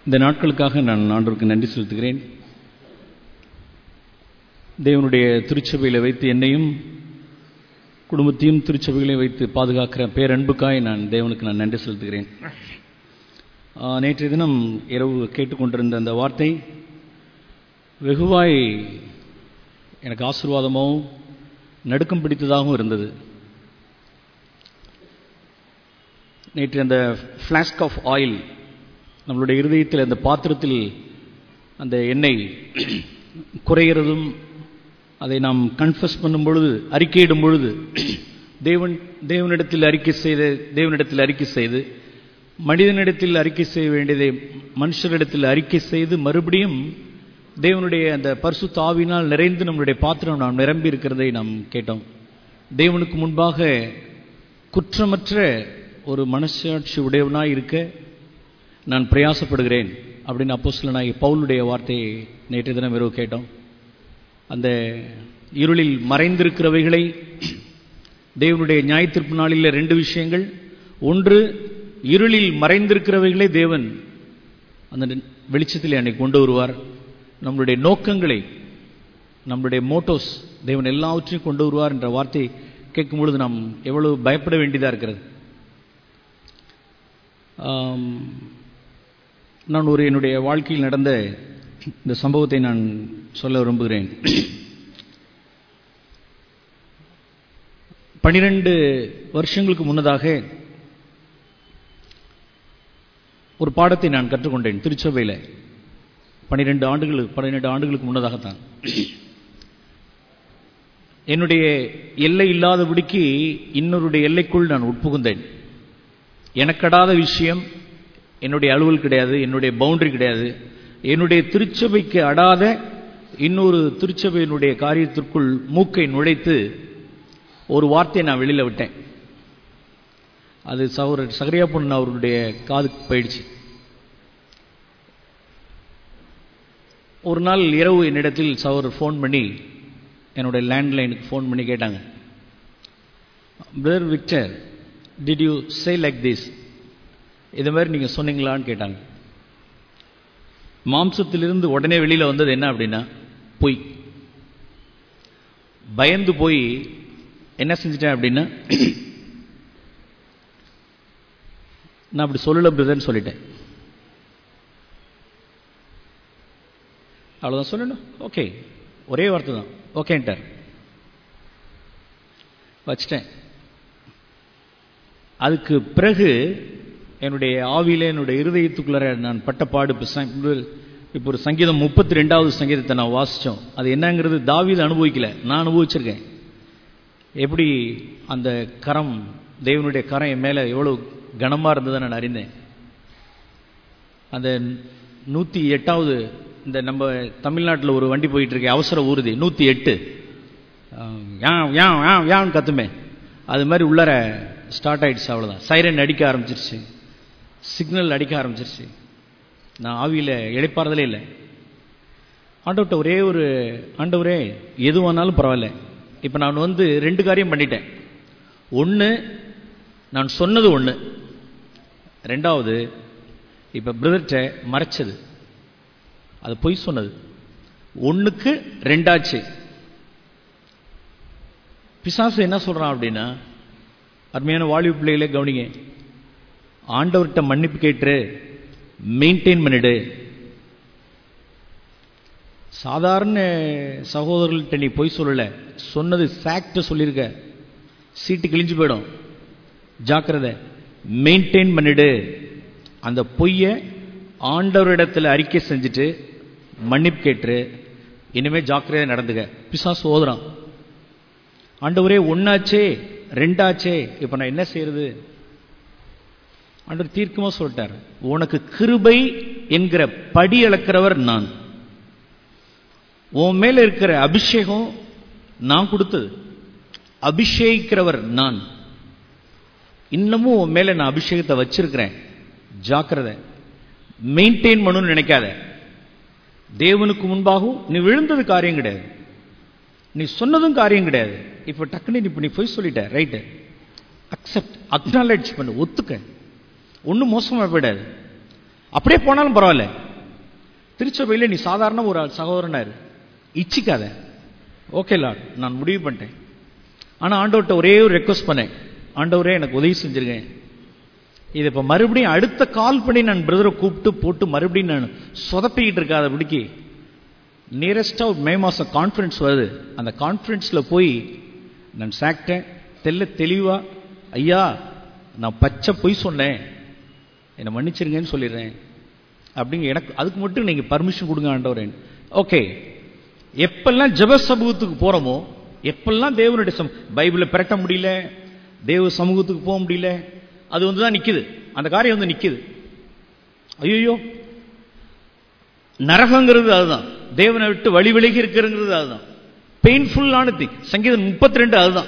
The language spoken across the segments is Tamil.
இந்த நாட்களுக்காக நான் ஆண்டவருக்கு நன்றி செலுத்துகிறேன் தேவனுடைய திருச்சபையில் வைத்து என்னையும் குடும்பத்தையும் திருச்சபைகளை வைத்து பாதுகாக்கிற பேரன்புக்காய் நான் தேவனுக்கு நான் நன்றி செலுத்துகிறேன் ஆ, நேற்றைய தினம் இரவு கேட்டுக்கொண்டிருந்த அந்த வார்த்தை வெகுவாய் எனக்கு ஆசீர்வாதமாகவும் நடுக்கம் பிடித்ததாகவும் இருந்தது நேற்று அந்த ஃப்ளாஸ்க் ஆஃப் ஆயில் நம்மளுடைய இருதயத்தில் அந்த பாத்திரத்தில் அந்த எண்ணெய் குறைகிறதும் அதை நாம் கன்ஃபஸ் பண்ணும் பொழுது அறிக்கையிடும் பொழுது தேவன் தேவனிடத்தில் அறிக்கை செய்து தேவனிடத்தில் அறிக்கை செய்து மனிதனிடத்தில் அறிக்கை செய்ய வேண்டியதை மனுஷரிடத்தில் அறிக்கை செய்து மறுபடியும் தேவனுடைய அந்த பரிசுத்த ஆவினால் நிறைந்து நம்மளுடைய பாத்திரம் நாம் நிரம்பி இருக்கிறதை நாம் கேட்டோம் தேவனுக்கு முன்பாக குற்றமற்ற ஒரு மனசாட்சி உடையவனாய் இருக்க நான் பிரயாசப்படுகிறேன் அப்படின்னு அப்போஸ்தலனாகி பவுலுடைய வார்த்தையை நேற்று தினம் இரவு கேட்டோம் அந்த இருளில் மறைந்திருக்கிறவைகளை தேவனுடைய நியாயத்திற்பு நாளில் ரெண்டு விஷயங்கள் ஒன்று இருளில் மறைந்திருக்கிறவைகளை தேவன் அந்த வெளிச்சத்தில் என்னை கொண்டு வருவார் நம்மளுடைய நோக்கங்களை நம்மளுடைய மோட்டோஸ் தேவன் எல்லாவற்றையும் கொண்டு வருவார் என்ற வார்த்தை கேட்கும் பொழுது நாம் எவ்வளவு பயப்பட வேண்டியதாக இருக்கிறது ஆம், நான் ஒரு என்னுடைய வாழ்க்கையில் நடந்த இந்த சம்பவத்தை நான் சொல்ல விரும்புகிறேன் பனிரெண்டு வருஷங்களுக்கு முன்னதாக ஒரு பாடத்தை நான் கற்றுக்கொண்டேன் திருச்சபையில் பனிரெண்டு ஆண்டுகளுக்கு பன்னிரெண்டு ஆண்டுகளுக்கு முன்னதாகத்தான் என்னுடைய எல்லை இல்லாதபடிக்கு இன்னொருடைய எல்லைக்குள் நான் உட்புகுந்தேன் எனக்கடாத விஷயம் என்னுடைய அலுவல் கிடையாது என்னுடைய பவுண்டரி கிடையாது என்னுடைய திருச்சபைக்கு அடாத இன்னொரு திருச்சபையினுடைய காரியத்திற்குள் மூக்கை நுழைத்து ஒரு வார்த்தையை நான் வெளியில் விட்டேன் அது சகோதரர் சகரியா பொண்ணு அவருடைய காதுக்கு போயிடுச்சு ஒரு நாள் இரவு என்னிடத்தில் சகோதரர் ஃபோன் பண்ணி என்னுடைய லேண்ட்லைனுக்கு ஃபோன் பண்ணி கேட்டாங்க brother Victor did you say like this இது மாதிரி நீங்கள் சொன்னீங்களான்னு கேட்டாங்க மாம்சத்திலிருந்து உடனே வெளியில் வந்தது என்ன அப்படின்னா பொய் பயந்து போய் என்ன செஞ்சிட்டேன் அப்படின்னா நான் அப்படி சொல்லல பிரதர்னு சொல்லிட்டேன் அவ்வளோதான் சொல்லணும் ஓகே ஒரே வார்த்தை தான் ஓகேன்ட்டார் வச்சிட்டேன் அதுக்கு பிறகு என்னுடைய ஆவியில என்னுடைய இருதயத்துக்குள்ளார நான் பட்ட பாடு இப்போ ச- இப்போ ஒரு சங்கீதம் முப்பத்தி ரெண்டாவது சங்கீதத்தை நான் வாசித்தோம் அது என்னங்கிறது தாவீது அனுபவிக்கல நான் அனுபவிச்சிருக்கேன் எப்படி அந்த கரம் தேவனுடைய கரம் என் மேலே எவ்வளோ கனமாக இருந்ததை நான் அறிந்தேன் அந்த நூற்றி எட்டாவது இந்த நம்ம தமிழ்நாட்டில் ஒரு வண்டி போயிட்டு இருக்கு அவசர ஊர்தி நூற்றி எட்டு யான் யான் யான் யான் கத்துமே அது மாதிரி உள்ளர ஸ்டார்ட் ஆயிடுச்சு அவ்வளோதான் சைரன் அடிக்க ஆரம்பிச்சிருச்சு சிக்னல் அடிக்க ஆரம்பிச்சிருச்சு நான் ஆவியில் இழைப்பாறதலே இல்லை ஆண்டவர்கிட்ட ஒரே ஒரு ஆண்டவரே எதுவானாலும் பரவாயில்ல இப்போ நான் வந்து ரெண்டு காரியம் பண்ணிட்டேன் ஒன்று நான் சொன்னது ஒன்று ரெண்டாவது இப்போ பிரதர்கிட்ட மறைச்சது அது பொய் சொன்னது ஒன்றுக்கு ரெண்டாச்சு பிசாசு என்ன சொல்றான் அப்படின்னா அருமையான வாலிபு பிள்ளைகளே கவனிங்க ஆண்டவர்கிட்ட மன்னிப்பு கேட்டு மெயின்டைன் பண்ணிடு சாதாரண சகோதரர்கள்ட்ட நீ பொய் சொல்லல சொன்னது ஃபேக்ட் சொல்லியிருக்க சீட்டு கிழிஞ்சு போயிடும் ஜாக்கிரதை மெயின்டைன் பண்ணிடு அந்த பொய்யை ஆண்டவரிடத்தில் அறிக்கை செஞ்சுட்டு மன்னிப்பு கேட்டு இனிமே ஜாக்கிரதையா நடந்துக்க பிசாசு ஓதுறான் ஆண்டவரே ஒன்னாச்சே ரெண்டாச்சே இப்போ நான் என்ன செய்யறது ஆண்டவர் தீர்க்கமா சொல்லிட்டார் உனக்கு கிருபை என்கிற படி அளக்கிறவர் நான் உன் மேல இருக்கிற அபிஷேகம் நான் கொடுத்தது அபிஷேகிக்கிறவர் நான் இன்னமும் உன் மேல நான் அபிஷேகத்தை வச்சிருக்கிறேன் ஜாக்கிரதை மெயின்டைன் பண்ணணும்னு நினைக்காத தேவனுக்கு முன்பாகவும் நீ விழுந்தது காரியம் கிடையாது நீ சொன்னதும் காரியம் கிடையாது இப்போ டக்குன்னு இப்போ நீ போய் சொல்லிட்ட ரைட்டு அக்செப்ட் அக்னாலேஜ் பண்ணு ஒத்துக்க ஒன்றும் மோசமாக போயிடாது அப்படியே போனாலும் பரவாயில்ல திருச்சபையில் நீ சாதாரண ஒரு சகோதரனா இரு இச்சிக்காத ஓகே லார்ட் நான் முடிவு பண்ணிட்டேன் ஆனால் ஆண்டவர்கிட்ட ஒரே ஒரு ரெக்வஸ்ட் பண்ணேன் ஆண்டவரே எனக்கு உதவி செஞ்சிருங்க இது இப்போ மறுபடியும் அடுத்த கால் பண்ணி நான் பிரதரை கூப்பிட்டு போட்டு மறுபடியும் நான் சொதப்பிக்கிட்டு இருக்காத பிடிக்கி நியரஸ்டாக மே மாதம் கான்ஃபரன்ஸ் வருது அந்த கான்ஃபரன்ஸில் போய் நான் சாக்கிட்டேன் தெல்ல தெளிவா ஐயா நான் பச்சை பொய் சொன்னேன் என்னை மன்னிச்சிருங்கன்னு சொல்லிடுறேன் அப்படிங்க எனக்கு அதுக்கு மட்டும் நீங்கள் பர்மிஷன் கொடுங்க ஆண்டவரேன் ஓகே எப்பெல்லாம் ஜெப சமூகத்துக்கு போகிறோமோ எப்பெல்லாம் தேவனுடைய சம் பைபிளை பிரட்ட முடியல தேவ சமூகத்துக்கு போக முடியல அது வந்து தான் நிற்குது அந்த காரியம் வந்து நிற்குது ஐயோ நரகங்கிறது அதுதான் தேவனை விட்டு வழி விலகி இருக்கிறங்கிறது அதுதான் பெயின்ஃபுல்லான திங் சங்கீதம் முப்பத்தி ரெண்டு அதுதான்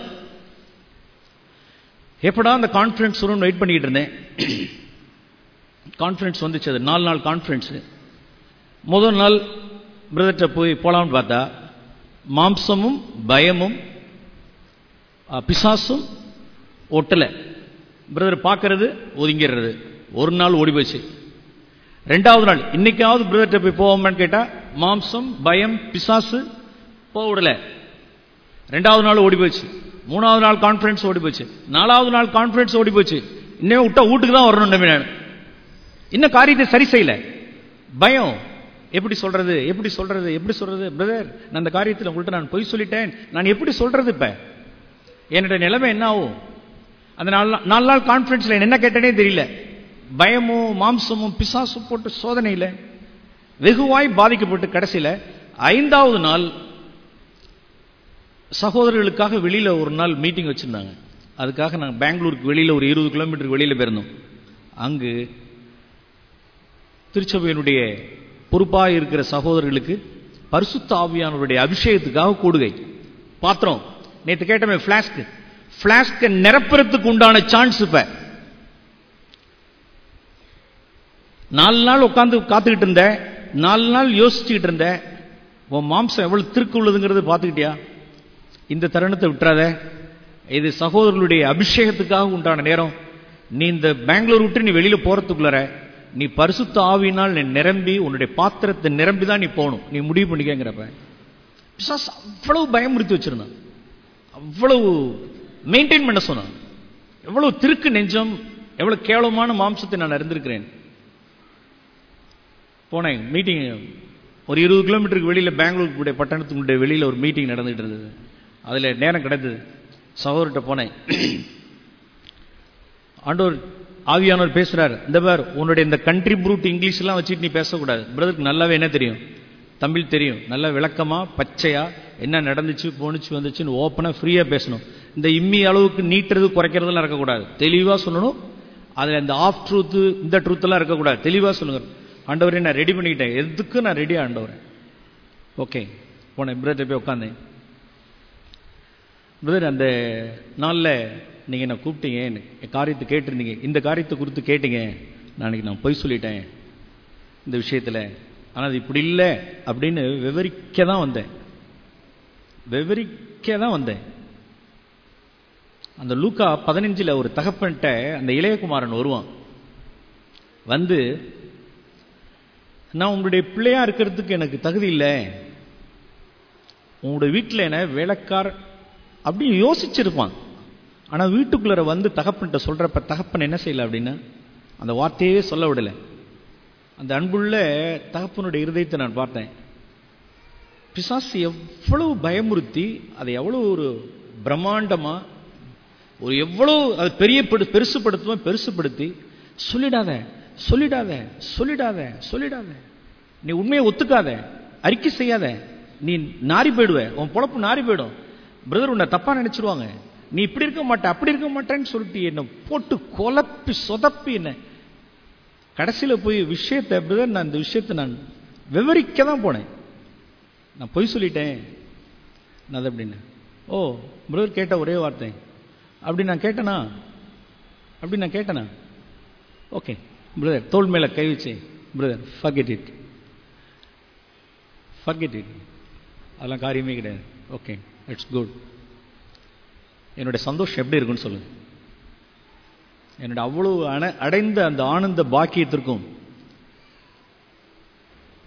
எப்படா அந்த கான்ஃபரன்ஸ் வரும்னு வெயிட் பண்ணிக்கிட்டு இருந்தேன் கான்ஃபரன்ஸ் வந்துச்சு அது நாலு நாள் கான்ஃபரன்ஸ் முதல் நாள் பிரதர்கிட்ட போய் போலாம்னு பார்த்தா மாம்சமும் பயமும் அஹ், பிசாசும் ஒட்டலை பிரதர் பார்க்கறது ஒதுங்கிடுறது ஒரு நாள் ஓடி போச்சு ரெண்டாவது நாள் இன்னைக்காவது பிரதர்கிட்ட போய் போவோமான்னு கேட்டா மாம்சம் பயம் பிசாசு போக விடல ரெண்டாவது நாள் ஓடி போச்சு மூணாவது நாள் கான்ஃபரன்ஸ் ஓடி போச்சு நாலாவது நாள் கான்ஃபரன்ஸ் ஓடி போச்சு இன்னும் விட்டா வீட்டுக்கு தான் வரணும் நம்பி நான் இன்னும் காரியத்தை சரி செய்யல பயம் எப்படி சொல்றது எப்படி சொல்றது எப்படி சொல்றது பிரதர் நான் அந்த காரியத்தில் உங்கள்கிட்ட நான் பொய் சொல்லிட்டேன் நான் எப்படி சொல்றது இப்ப என்னோட நிலைமை என்ன ஆகும் அந்த நாலு நா- நாலு நாள் கான்ஃபரன்ஸ்ல என்ன கேட்டனே தெரியல பயமும் மாம்சமும் பிசாசும் போட்டு சோதனையில வெகுவாய் பாதிக்கப்பட்டு கடைசியில ஐந்தாவது நாள் சகோதரர்களுக்காக வெளியில ஒரு நாள் மீட்டிங் வச்சிருந்தாங்க அதுக்காக நாங்கள் பெங்களூருக்கு வெளியில ஒரு இருபது கிலோமீட்டருக்கு வெளியில போயிருந்தோம் அங்கு திருச்சபையினுடைய பொறுப்பாக இருக்கிற சகோதரர்களுக்கு பரிசுத்த ஆவியானவருடைய அபிஷேகத்துக்காக கூடுகை பாத்திரம் நேத்து கேட்டமே பிளாஸ்க் பிளாஸ்க நிரப்புறதுக்கு உண்டான சான்ஸ் இப்ப நாலு நாள் உட்காந்து காத்துக்கிட்டு இருந்த நாலு நாள் யோசிச்சுக்கிட்டு இருந்த உன் மாம்சம் எவ்வளவு திருக்கு உள்ளதுங்கிறது பார்த்துக்கிட்டியா இந்த தருணத்தை விட்டுறாத இது சகோதரர்களுடைய அபிஷேகத்துக்காக உண்டான நேரம் நீ இந்த பெங்களூர் விட்டு நீ வெளியில போறதுக்குள்ளார நீ பரிசுத்த ஆவியினால் நீ நிரம்பி உன்னுடைய பாத்திரத்தை நிரம்பி தான் நீ போகணும் நீ முடிவு பண்ணிக்கங்கிறப்ப பிசாசு அவ்வளவு பயமுறுத்தி வச்சிருந்தான் அவ்வளவு மெயின்டைன் பண்ண சொன்னான் எவ்வளவு திருக்கு நெஞ்சம் எவ்வளவு கேவலமான மாம்சத்தை நான் அறிந்திருக்கிறேன் போனேன் மீட்டிங் ஒரு இருபது கிலோமீட்டருக்கு வெளியில பெங்களூருக்கு பட்டணத்துக்குடைய வெளியில ஒரு மீட்டிங் நடந்துட்டு இருந்தது அதுல நேரம் கிடைத்தது சகோதரர்கிட்ட போனேன் ஆண்டவர் ஆவியானவர் பேசுறார் இந்த பார் உன்னுடைய இந்த கண்ட்ரி ப்ரூட் இங்கிலீஷ் எல்லாம் வச்சுட்டு நீ பேசக்கூடாது பிரதருக்கு நல்லாவே என்ன தெரியும் தமிழ் தெரியும் நல்ல விளக்கமா பச்சையா என்ன நடந்துச்சு போணுச்சு வந்துச்சுன்னு ஓப்பனா ஃப்ரீயா பேசணும் இந்த இம்மி அளவுக்கு நீட்டுறது குறைக்கிறதெல்லாம் இருக்கக்கூடாது தெளிவா சொல்லணும் அதுல இந்த ஆஃப் ட்ரூத் இந்த ட்ரூத் எல்லாம் இருக்கக்கூடாது தெளிவா சொல்லுங்க ஆண்டவரே நான் ரெடி பண்ணிக்கிட்டேன் எதுக்கு நான் ரெடி ஆண்டவரேன் ஓகே போனேன் பிரதர் போய் உட்காந்தேன் பிரதர் அந்த நாளில் நீங்கள் என்ன கூப்பிட்டீங்க என் காரியத்தை கேட்டிருந்தீங்க இந்த காரியத்தை குறித்து கேட்டீங்க நாளைக்கு நான் பொய் சொல்லிட்டேன் இந்த விஷயத்தில் ஆனால் அது இப்படி இல்லை அப்படின்னு விவரிக்க தான் வந்தேன் விவரிக்க தான் வந்தேன் அந்த லூக்கா பதினஞ்சில் ஒரு தகப்பன்ட்ட அந்த இளையகுமாரன் வருவான் வந்து நான் உங்களுடைய பிள்ளையா இருக்கிறதுக்கு எனக்கு தகுதி இல்லை உங்களுடைய வீட்டில் என்ன வேலைக்கார் அப்படி யோசிச்சிருப்பான் ஆனா வீட்டுக்குள்ளார வந்து தகப்பன்கிட்ட சொல்றப்ப தகப்பன் என்ன செய்யல அப்படின்னா அந்த வார்த்தையே சொல்ல விடல அந்த அன்புள்ள தகப்பனுடைய இருதயத்தை நான் பார்த்தேன் பிசாசு எவ்வளவு பயமுறுத்தி அதை எவ்வளவு ஒரு பிரம்மாண்டமா ஒரு எவ்வளவு அது பெரிய பெரு- பெருசுப்படுத்துவோம் பெருசுப்படுத்தி சொல்லிடாத சொல்லிடாத சொல்லிடாத சொல்லிடாத நீ உண்மையை ஒத்துக்காத அறிக்கை செய்யாத நீ நாரி போயிடுவ உன் பொழப்பு நாரி போயிடும் பிரதர் உன்னை தப்பா நினைச்சிருவாங்க நீ இப்படி இருக்க மாட்ட அப்படி இருக்க மாட்டேன்னு சொல்லிட்டு என்ன போட்டு குழப்பி சொதப்பி என்ன கடைசியில போய் விஷயத்தை பிரதர் நான் இந்த விஷயத்தை நான் விவரிக்க தான் போனேன் நான் பொய் சொல்லிட்டேன் நான் அது அப்படின்னு ஓ பிரதர் கேட்ட ஒரே வார்த்தை அப்படி நான் கேட்டனா அப்படி நான் கேட்டனா ஓகே பிரதர் தோல் மேல கை வச்சு brother forget it forget it அதெல்லாம் காரியமே கிடையாது ஓகே இட்ஸ் குட் என்னுடைய சந்தோஷம் எப்படி இருக்குன்னு சொல்லுங்க என்னோட அவ்வளவு அண- அடைந்த அந்த ஆனந்த பாக்கியத்திற்கும்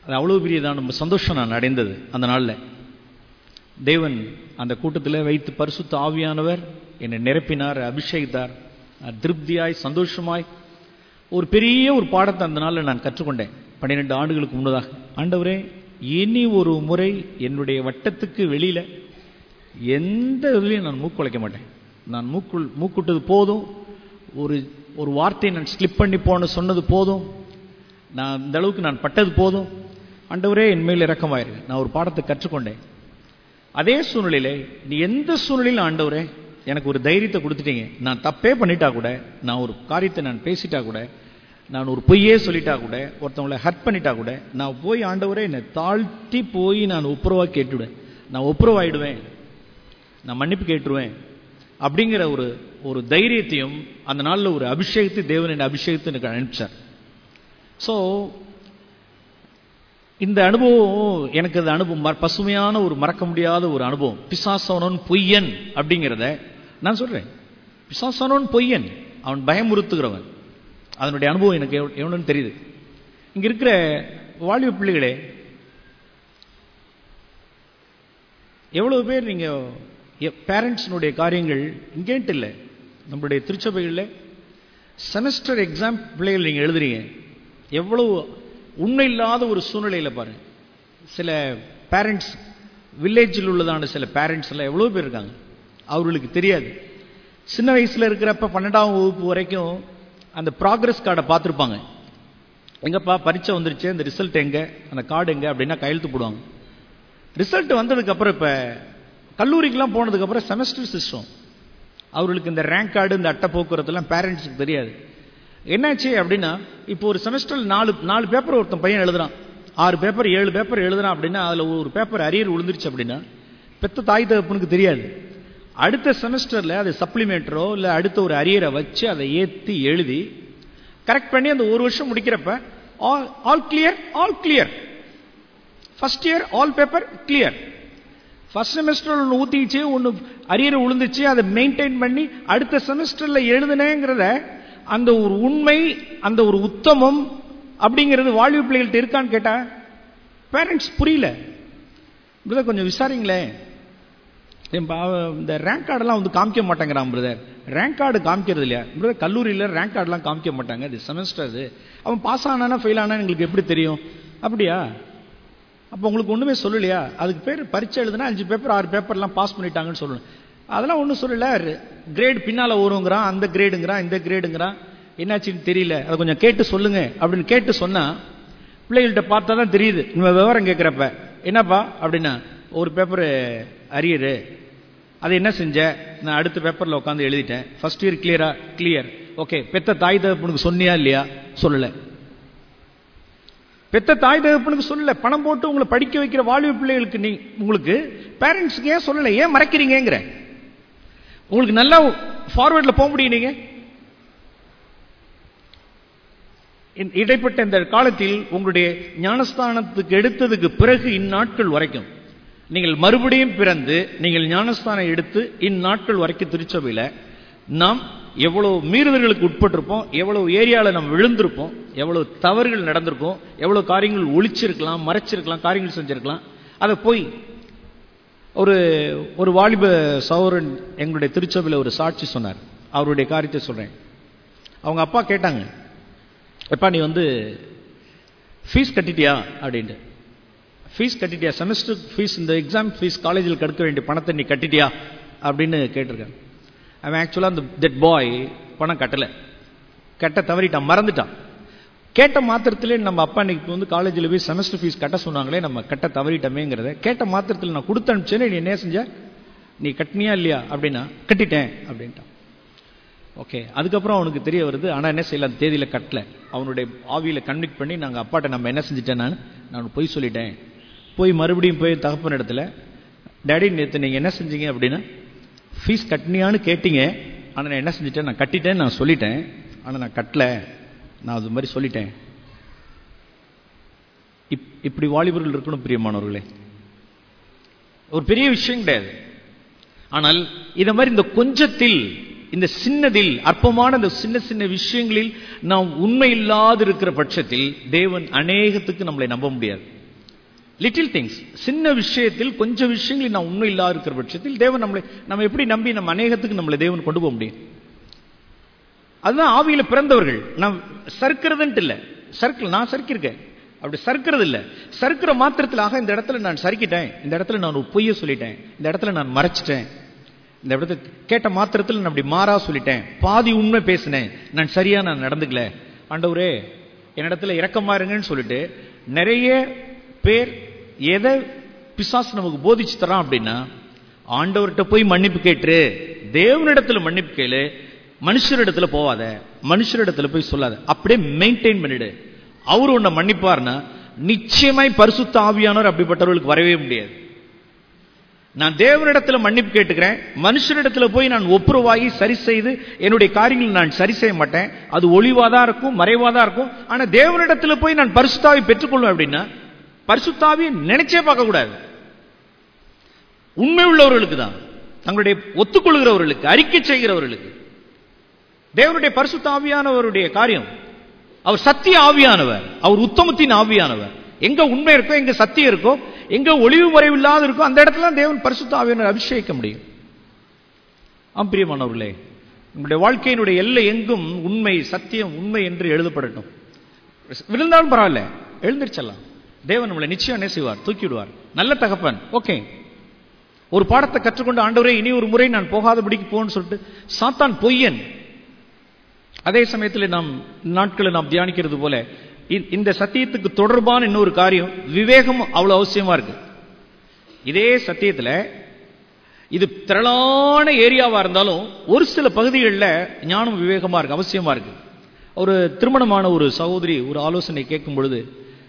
அது அவ்வளோ பெரியதான் நம்ம சந்தோஷம் நான் அடைந்தது அந்த நாளில் தேவன் அந்த கூட்டத்தில் வைத்து பரிசுத்த ஆவியானவர் என்னை நிரப்பினார் அபிஷேகித்தார் நான் திருப்தியாய் சந்தோஷமாய் ஒரு பெரிய ஒரு பாடத்தை அந்த நாளில் நான் கற்றுக்கொண்டேன் பன்னிரெண்டு ஆண்டுகளுக்கு முன்னதாக ஆண்டவரே இனி ஒரு முறை என்னுடைய வட்டத்துக்கு வெளியில் எந்த இதுலையும் நான் மூக்குழைக்க மாட்டேன் நான் மூக்குள் மூக்குட்டது போதும் ஒரு ஒரு வார்த்தையை நான் ஸ்லிப் பண்ணி போன சொன்னது போதும் நான் இந்த அளவுக்கு நான் பட்டது போதும் ஆண்டவரே என் மேல் இறக்கமாயிருக்கு நான் ஒரு பாடத்தை கற்றுக்கொண்டேன் அதே சூழ்நிலையில நீ எந்த சூழ்நிலையிலும் ஆண்டவரே எனக்கு ஒரு தைரியத்தை கொடுத்துட்டீங்க நான் தப்பே பண்ணிட்டா கூட நான் ஒரு காரியத்தை நான் பேசிட்டா கூட நான் ஒரு பொய்யே சொல்லிட்டா கூட ஒருத்தவங்களை ஹர்ட் பண்ணிட்டா கூட நான் போய் ஆண்டவரே என்னை தாழ்த்தி போய் நான் ஒப்புரவா கேட்டுடுவேன் நான் ஒப்புரவாயிடுவேன் நான் மன்னிப்பு கேட்டுருவேன் அப்படிங்கிற ஒரு ஒரு தைரியத்தையும் அந்த நாளில் ஒரு அபிஷேகத்தை தேவனின் அபிஷேகத்தை எனக்கு அனுப்பிச்சார் ஸோ இந்த அனுபவம் எனக்கு அந்த அனுபவம் ம- பசுமையான ஒரு மறக்க முடியாத ஒரு அனுபவம் பிசாசவனன் பொய்யன் அப்படிங்கிறத நான் சொல்றேன் பிசாசவனன் பொய்யன் அவன் பயமுறுத்துகிறவன் அதனுடைய அனுபவம் எனக்கு எவ்வ- எவ்வளவுன்னு தெரியுது இங்க இருக்கிற வாலிப பிள்ளைகளே எவ்வளவு பேர் நீங்க பேரண்ட்ஸினுடைய காரியங்கள் இங்கேன்ட்டு இல்லை நம்மளுடைய திருச்சபைகளில் செமஸ்டர் எக்ஸாம் பிள்ளைகள் நீங்க எழுதுறீங்க எவ்வளவு உண்மை இல்லாத ஒரு சூழ்நிலையில பாருங்க சில பேரண்ட்ஸ் வில்லேஜில் உள்ளதான சில பேரண்ட்ஸ் எல்லாம் எவ்வளவு பேர் இருக்காங்க அவர்களுக்கு தெரியாது சின்ன வயசுல இருக்கிறப்ப பன்னெண்டாம் வகுப்பு வரைக்கும் அந்த ப்ராக்ரஸ் கார்டை பார்த்துருப்பாங்க எங்கப்பா பரீட்சை வந்துருச்சு அந்த ரிசல்ட் எங்க அந்த கார்டு எங்க அப்படின்னா கையெழுத்து போடுவாங்க ரிசல்ட் வந்ததுக்கு அப்புறம் இப்ப கல்லூரிக்கெல்லாம் போனதுக்கு அப்புறம் செமஸ்டர் சிஸ்டம் அவர்களுக்கு இந்த ரேங்க் கார்டு இந்த அட்டை போக்குவரத்துலாம் பேரண்ட்ஸுக்கு தெரியாது என்னாச்சு அப்படின்னா இப்போ ஒரு செமஸ்டர் நாலு நாலு பேப்பர் ஒருத்தன் பையன் எழுதுறான் ஆறு பேப்பர் ஏழு பேப்பர் எழுதுறான் அப்படின்னா அதுல ஒரு பேப்பர் அரியர் விழுந்துருச்சு அப்படின்னா பெத்த தாய் தகப்பனுக்கு தெரியாது அடுத்த செமஸ்டர்ல அது சப்ளிமெண்டரோ இல்ல அடுத்த ஒரு அரியரை வச்சு அதை ஏத்தி எழுதி கரெக்ட் பண்ணி அந்த ஒரு வருஷம் முடிக்கிறப்ப all clear all clear first year all paper clear first semester ஒன்று ஊத்திச்சு ஒன்று அரியர் விழுந்துச்சு அதை மெயின்டைன் பண்ணி அடுத்த செமஸ்டர்ல எழுதுனேங்கிறத அந்த ஒரு உண்மை அந்த ஒரு உத்தமம் அப்படிங்கிறது வாழ்வு பிள்ளைகள்ட்ட இருக்கான்னு கேட்டா பேரண்ட்ஸ் புரியல பிரதர் கொஞ்சம் விசாரிங்களேன் என் பா- இந்த ரேங்க் கார்டெல்லாம் வந்து காமிக்க மாட்டேங்கிறான் பிரதர் ரேங்க் கார்டு காமிக்கிறது இல்லையா பிரதர் கல்லூரியில் ரேங்க் கார்டெல்லாம் காமிக்க மாட்டாங்க இது செமஸ்டர் அது அவன் பாஸ் ஆனானா ஃபெயில் ஆனான்னு எங்களுக்கு எப்படி தெரியும் அப்படியா அப்போ உங்களுக்கு ஒண்ணுமே சொல்லலையா அதுக்கு பேர் பரீட்சை எழுதுனா அஞ்சு பேப்பர் ஆறு பேப்பர்லாம் பாஸ் பண்ணிட்டாங்கன்னு சொல்லணும் அதெல்லாம் ஒன்றும் சொல்லல கிரேட் பின்னால வருங்கிறான் அந்த கிரேடுங்கிறான் இந்த கிரேடுங்கிறான் என்னாச்சுன்னு தெரியல அதை கொஞ்சம் கேட்டு சொல்லுங்க அப்படின்னு கேட்டு சொன்னா பிள்ளைகள்கிட்ட பார்த்தா தான் தெரியுது நம்ம விவரம் கேட்குறப்ப என்னப்பா அப்படின்னா ஒரு பேப்பர் அரியரு அது என்ன செஞ்ச நான் அடுத்த பேப்பர்ல உட்காந்து எழுதிட்டேன் ஃபர்ஸ்ட் இயர் கிளியரா கிளியர் ஓகே பெத்த தாய் தகப்பனுக்கு சொன்னியா இல்லையா சொல்லல பெத்த தாய் தகப்பனுக்கு சொல்லல பணம் போட்டு உங்களை படிக்க வைக்கிற வாலிப பிள்ளைகளுக்கு நீ உங்களுக்கு பேரண்ட்ஸுக்கு ஏன் சொல்லல ஏன் மறைக்கிறீங்கங்கிற உங்களுக்கு நல்லா ஃபார்வர்ட்ல போக முடியும் நீங்க இன்- இடைப்பட்ட இந்த காலத்தில் உங்களுடைய ஞானஸ்தானத்துக்கு எடுத்ததுக்கு பிறகு இந்நாட்கள் வரைக்கும் நீங்கள் மறுபடியும் பிறந்து நீங்கள் ஞானஸ்தானம் எடுத்து இந்நாட்கள் வரைக்கும் திருச்சபையில நாம் எவ்வளவு மீறுதல்களுக்கு உட்பட்டிருப்போம் எவ்வளவு ஏரியாவில் நம்ம விழுந்திருப்போம் எவ்வளவு தவறுகள் நடந்திருக்கும் எவ்வளவு காரியங்கள் ஒளிச்சிருக்கலாம் மறைச்சிருக்கலாம் காரியங்கள் செஞ்சிருக்கலாம் அதை போய் ஒரு ஒரு வாலிப சௌரன் எங்களுடைய திருச்சபையில் ஒரு சாட்சி சொன்னார் அவருடைய காரியத்தை சொல்றேன் அவங்க அப்பா கேட்டாங்க எப்பா நீ வந்து ஃபீஸ் கட்டிட்டியா அப்படின்ட்டு ஃபீஸ் கட்டிட்டியா செமஸ்டர் ஃபீஸ் இந்த எக்ஸாம் ஃபீஸ் காலேஜில் கடுக்க வேண்டிய பணத்தை நீ கட்டிட்டியா அப்படின்னு கேட்டிருக்காங்க அவன் ஆக்சுவலாக அந்த தட் பாய் பணம் கட்டலை கட்ட தவறிட்டான் மறந்துட்டான் கேட்ட மாத்திரத்திலே நம்ம அப்பா இன்னைக்கு வந்து காலேஜில் போய் செமஸ்டர் ஃபீஸ் கட்ட சொன்னாங்களே நம்ம கட்ட தவறிட்டோமேங்கிறத கேட்ட மாத்திரத்தில் நான் கொடுத்து அனுப்பிச்சேனே நீ என்ன செஞ்ச நீ கட்டினியா இல்லையா அப்படின்னா கட்டிட்டேன் அப்படின்ட்டான் ஓகே அதுக்கப்புறம் அவனுக்கு தெரிய வருது ஆனால் என்ன செய்யல அந்த தேதியில் கட்டல அவனுடைய ஆவியில் கன்விக் பண்ணி நாங்கள் அப்பாட்ட நம்ம என்ன செஞ்சிட்டேன் நான் நான் பொய் சொல்லிட்டேன் போய் மறுபடியும் போய் தகப்பன் இடத்துல டேடி நேற்று நீங்கள் என்ன செஞ்சீங்க அப்படின்னா ஃபீஸ் கட்டினியான்னு கேட்டீங்க ஆனால் நான் என்ன செஞ்சிட்டேன் நான் கட்டிட்டேன் நான் சொல்லிட்டேன் ஆனால் நான் கட்டல நான் அது மாதிரி சொல்லிட்டேன் இப் இப்படி வாலிபர்கள் இருக்கணும் பிரியமானவர்களே ஒரு பெரிய விஷயம் கிடையாது ஆனால் இத மாதிரி இந்த கொஞ்சத்தில் இந்த சின்னதில் அற்பமான இந்த சின்ன சின்ன விஷயங்களில் நாம் உண்மை இல்லாது இருக்கிற பட்சத்தில் தேவன் அநேகத்துக்கு நம்மளை நம்ப முடியாது லிட்டில் திங்ஸ் சின்ன விஷயத்தில் கொஞ்சம் விஷயங்களில் நான் உண்மை இல்லாத இருக்கிற பட்சத்தில் தேவன் நம்மளை நம்ம எப்படி நம்பி நம்ம அநேகத்துக்கு நம்மளை தேவன் கொண்டு போக முடியும் அதுதான் ஆவியில பிறந்தவர்கள் நான் சறுக்கிறதுன்ட்டு இல்லை சறுக்கல நான் சறுக்கியிருக்கேன் அப்படி சறுக்கிறது இல்லை சறுக்கிற மாத்திரத்தில் ஆக இந்த இடத்துல நான் சறுக்கிட்டேன் இந்த இடத்துல நான் ஒரு பொய்யை சொல்லிட்டேன் இந்த இடத்துல நான் மறைச்சிட்டேன் இந்த இடத்துல கேட்ட மாத்திரத்தில் நான் அப்படி மாறா சொல்லிட்டேன் பாதி உண்மை பேசினேன் நான் சரியா நான் நடந்துக்கல ஆண்டவரே என்னிடத்துல இரக்கமா இருங்கன்னு சொல்லிட்டு நிறைய பேர் எதை பிசாசு நமக்கு போதிச்சு தரான் அப்படின்னா ஆண்டவர்கிட்ட போய் மன்னிப்பு கேட்டுரு தேவனிடத்துல மன்னிப்பு கேளு மனுஷரிடத்துல போவாத மனுஷரிடத்துல போய் சொல்லாத அப்படியே மெயின்டைன் பண்ணிடு அவர் உன்னை மன்னிப்பார்னா நிச்சயமாய் பரிசுத்த ஆவியானவர் அப்படிப்பட்டவர்களுக்கு வரவே முடியாது நான் தேவனிடத்துல மன்னிப்பு கேட்டுக்கிறேன் மனுஷனிடத்துல போய் நான் ஒப்புரவாகி சரி செய்து என்னுடைய காரியங்களை நான் சரி செய்ய மாட்டேன் அது ஒளிவாதான் இருக்கும் மறைவாதான் இருக்கும் ஆனா தேவனிடத்துல போய் நான் பரிசுத்தாவை பெற்றுக்கொள்வேன் அப்படின்னா பரிசுத்தாவியை நினைச்சே பார்க்க கூடாது உண்மை உள்ளவர்களுக்கு தான் தங்களுடைய ஒத்துக்கொள்கிறவர்களுக்கு அறிக்கை செய்கிறவர்களுக்கு தேவனுடைய பரிசுத்த ஆவியானவருடைய காரியம் அவர் சத்திய ஆவியானவர் அவர் உத்தமத்தின் ஆவியானவர் எங்க உண்மை இருக்கோ எங்க சத்தியம் இருக்கோ எங்க ஒளிவு மறைவு இல்லாத இருக்கோ அந்த இடத்துல தேவன் பரிசுத்த ஆவியானவர் அபிஷேகிக்க முடியும் ஆம் பிரியமானவர்களே உங்களுடைய வாழ்க்கையினுடைய எல்லை எங்கும் உண்மை சத்தியம் உண்மை என்று எழுதப்படட்டும் விழுந்தாலும் பரவாயில்ல எழுந்திருச்சலாம் தேவன் நம்மளை நிச்சயம் என்ன செய்வார் தூக்கி விடுவார் நல்ல தகப்பன் ஓகே ஒரு பாடத்தை கற்றுக்கொண்டு ஆண்டவரே இனி ஒரு முறை நான் போகாதபடிக்கு போன்னு சொல்லிட்டு சாத்தான் பொய்யன் அதே சமயத்தில் நாம் நாட்களை நாம் தியானிக்கிறது போல இ- இந்த சத்தியத்துக்கு தொடர்பான இன்னொரு காரியம் விவேகம் அவ்வளவு அவசியமா இருக்கு இதே சத்தியத்துல இது திரளான ஏரியாவா இருந்தாலும் ஒரு சில பகுதிகளில் ஞானம் விவேகமா இருக்கு அவசியமா இருக்கு ஒரு திருமணமான ஒரு சகோதரி ஒரு ஆலோசனை கேட்கும் பொழுது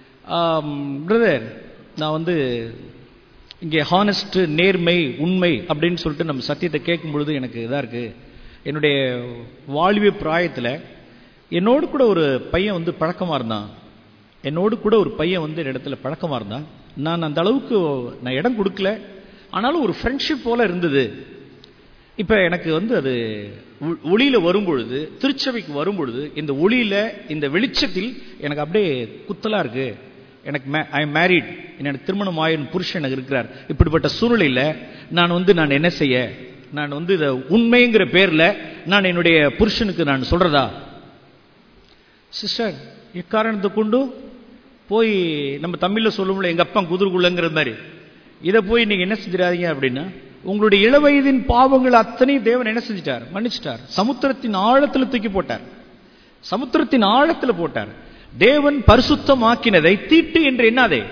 பிரதர் நான் வந்து இங்கே ஹானஸ்ட் நேர்மை உண்மை அப்படின்னு சொல்லிட்டு நம்ம சத்தியத்தை கேட்கும் பொழுது எனக்கு இதாக இருக்கு என்னுடைய வாழ்வு பிராயத்தில் என்னோடு கூட ஒரு பையன் வந்து பழக்கமாக இருந்தான் என்னோடு கூட ஒரு பையன் வந்து இடத்துல பழக்கமாக இருந்தான் நான் அந்த அளவுக்கு நான் இடம் கொடுக்கல ஆனாலும் ஒரு ஃப்ரெண்ட்ஷிப் போல இருந்தது இப்போ எனக்கு வந்து அது ஒ- ஒளியில வரும்பொழுது திருச்சபைக்கு வரும்பொழுது இந்த ஒளியில இந்த வெளிச்சத்தில் எனக்கு அப்படியே குத்தலா இருக்கு எனக்கு ஐ எம் மேரிட் எனக்கு திருமணம் ஆயின் புருஷன் எனக்கு இருக்கிறார் இப்படிப்பட்ட சூழ்நிலையில நான் வந்து நான் என்ன செய்ய நான் வந்து இதை உண்மைங்கிற பேர்ல நான் என்னுடைய புருஷனுக்கு நான் சொல்றதா சிஸ்டர் இக்காரணத்தை கொண்டு போய் நம்ம தமிழ்ல சொல்லுவோம்ல எங்க அப்பா குதிர்குள்ளங்கிற மாதிரி இதை போய் நீங்க என்ன செஞ்சிடாதீங்க அப்படின்னா உங்களுடைய இளவயதின் பாவங்கள் அத்தனையும் தேவன் என்ன செஞ்சிட்டார் மன்னிச்சிட்டார் சமுத்திரத்தின் ஆழத்துல தூக்கி போட்டார் சமுத்திரத்தின் ஆழத்துல போட்டார் தேவன் பரிசுத்தமாக்கினதை தீட்டு என்று எண்ணாதே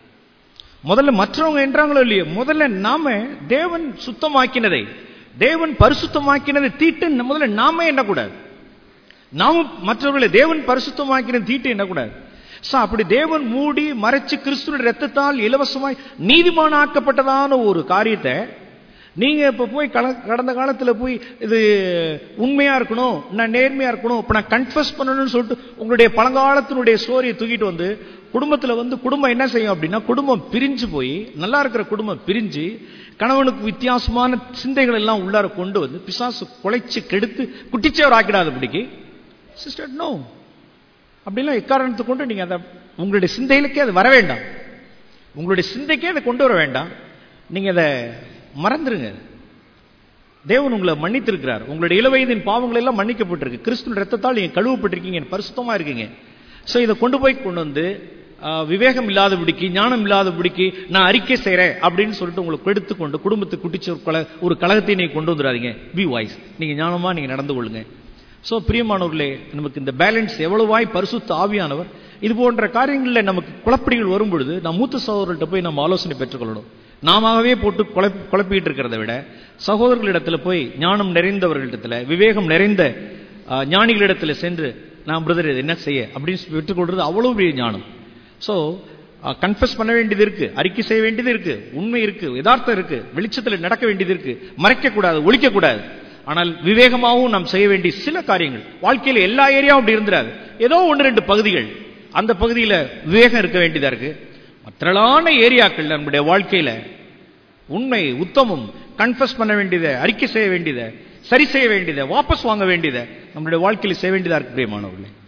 முதல்ல மற்றவங்க என்றாங்களோ இல்லையோ முதல்ல நாம தேவன் சுத்தமாக்கினதை தேவன் பரிசுத்தமாக்கினதை தீட்டு முதல்ல நாம எண்ணக்கூடாது நாமும் மற்றவர்களை தேவன் பரிசுத்தமாக்கின தீட்டு எண்ணக்கூடாது சோ அப்படி தேவன் மூடி மறைச்சு கிறிஸ்துவின் ரத்தத்தால் இலவசமாய் நீதிமானாக்கப்பட்டதான ஒரு காரியத்தை நீங்க இப்ப போய் கல- கடந்த காலத்துல போய் இது உண்மையா இருக்கணும் நான் நேர்மையா இருக்கணும் இப்ப நான் கன்ஃபஸ் பண்ணணும்னு சொல்லிட்டு உங்களுடைய பழங்காலத்தினுடைய ஸ்டோரியை தூக்கிட்டு வந்து குடும்பத்துல வந்து குடும்பம் என்ன செய்யும் அப்படின்னா குடும்பம் பிரிஞ்சு போய் நல்லா இருக்கிற குடும்பம் பிரிஞ்சு கணவனுக்கு வித்தியாசமான சிந்தைகள் எல்லாம் உள்ளார கொண்டு வந்து பிசாசு குலைச்சு கெடுத்து குட்டிச்சவர் ஆக்கிடாதபடிக்கு சிஸ்டர் நோ அப்படிலாம் எக்காரணத்தை கொண்டு நீங்க அதை உங்களுடைய சிந்தையிலுக்கே அது வர வேண்டாம் உங்களுடைய சிந்தைக்கே அதை கொண்டு வர வேண்டாம் நீங்க அதை மறந்துருங்க தேவன் உங்களை மன்னித்திருக்கிறார் உங்களுடைய இளவயதின் பாவங்கள் எல்லாம் மன்னிக்கப்பட்டிருக்கு கிறிஸ்துவின் ரத்தத்தால் நீங்க கழுவப்பட்டிருக்கீங்க பரிசுத்தமா இருக்கீங்க சோ இதை கொண்டு போய் கொண்டு வந்து ஆ, விவேகம் இல்லாதபடிக்கு ஞானம் இல்லாதபடிக்கு நான் அறிக்கை செய்றேன் அப்படின்னு சொல்லிட்டு உங்களை கெடுத்து கொண்டு குடும்பத்தை குட்டிச்சு ஒரு கல ஒரு கழகத்தை நீங்க கொண்டு வந்துடாதீங்க பி வாய்ஸ் நீங்க ஞானமா நீங்க நடந்து கொள்ளுங்க சோ பிரியமானவர்களே நமக்கு இந்த பேலன்ஸ் எவ்வளவாய் பரிசுத்த ஆவியானவர் இது போன்ற காரியங்களில் நமக்கு குழப்படிகள் வரும் பொழுது நாம் மூத்த சகோதரர்கள்ட்ட போய் நம்ம ஆலோசனை பெற்றுக்கொள்ளணும் நாமவே போட்டு குழப்பி குழப்பிட்டு இருக்கிறத விட சகோதரர்களிடத்துல போய் ஞானம் நிறைந்தவர்களிடத்துல விவேகம் நிறைந்த ஆ, ஞானிகளிடத்துல சென்று நான் பிரதர் என்ன செய்ய அப்படின்னு பெற்றுக்கொள்றது அவ்வளவு பெரிய ஞானம் ஸோ கன்ஃபஸ் பண்ண வேண்டியது இருக்கு அறிக்கை செய்ய வேண்டியது இருக்கு உண்மை இருக்கு யதார்த்தம் இருக்கு வெளிச்சத்தில் நடக்க வேண்டியது இருக்கு மறைக்க கூடாது ஒழிக்க கூடாது ஆனால் விவேகமாகவும் நாம் செய்ய வேண்டிய சில காரியங்கள் வாழ்க்கையில எல்லா ஏரியாவும் அப்படி இருந்துராது ஏதோ ஒன்று ரெண்டு பகுதிகள் அந்த பகுதியில விவேகம் இருக்க வேண்டியதா இருக்கு மற்றளான ஏரியாக்கள் நம்முடைய வாழ்க்கையில உண்மை உத்தமம் கன்ஃபஸ் பண்ண வேண்டியதை அறிக்கை செய்ய வேண்டியதை சரி செய்ய வேண்டியதை வாபஸ் வாங்க வேண்டியதை நம்மளுடைய வாழ்க்கையில் செய்ய வேண்டியதா இருக்கு பிரியமானவர்களே